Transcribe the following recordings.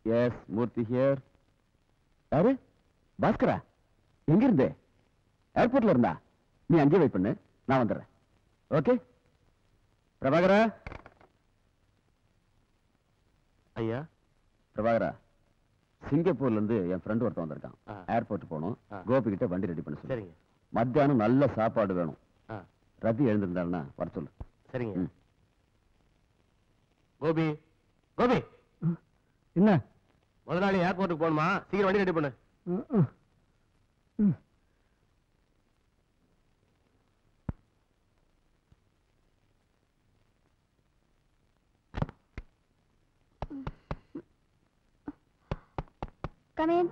S Murthy here யாரு பாஸ்கரா எங்க இருந்து ஏர்போர்ட்ல இருந்தா நீ அங்கே வெயிட் பண்ணு நான் வந்துடுறேன் ஓகே பிரபாகரா ஐயா பிரபாகரா சிங்கப்பூர்ல இருந்து என் ஃப்ரெண்ட் ஒருத்தன் வந்திருக்கான் ஆ. ஏர்போர்ட் போகணும் ஆ. கோபி கிட்ட வண்டி ரெடி பண்ண சொல்லு சரிங்க மத்தியானம் நல்ல சாப்பாடு வேணும் ஆ ரதி எழுந்திருந்தாருன்னா வர சொல்லு சரிங்க ம். கோபி கோபி என்ன முதலாளி ஏர்போர்ட்டுக்கு போகணுமா சீக்கிரம் வண்டி ரெடி பண்ணு Come in.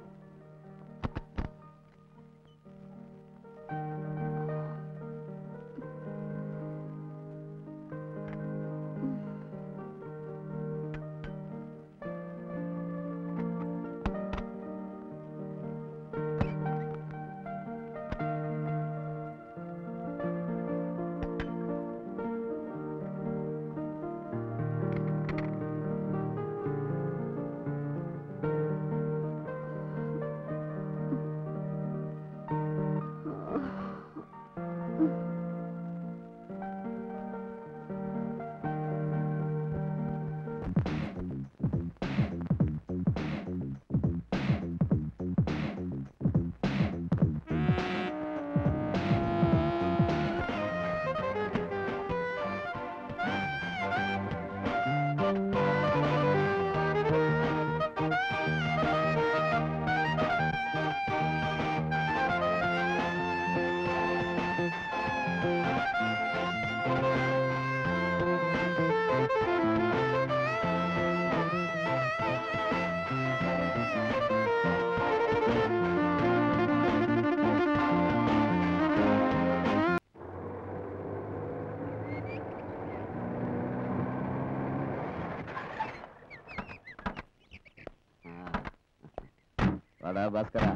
வாடா பாஸ்கரா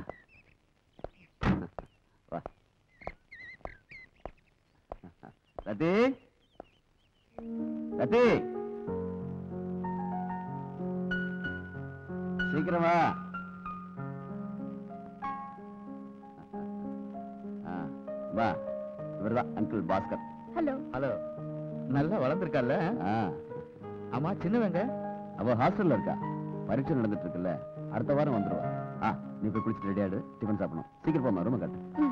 வா ரதி ரதி சீக்கிரமா வா இவர்தான் அங்கிள் பாஸ்கர் Hello. ஹலோ நல்லா வளர்ந்துருக்கால ஆ, ஆமா சின்னவங்க அவ ஹாஸ்டல்ல இருக்கா பரீட்சை நடந்துட்டு இருக்குல்ல அடுத்த வாரம் வந்துருவா ஆ நீ போய் குளிச்சுட்டு ரெடியாடு டிஃபன் சாப்பிடணும் சீக்கிரம் போமா ரூம் கட்டு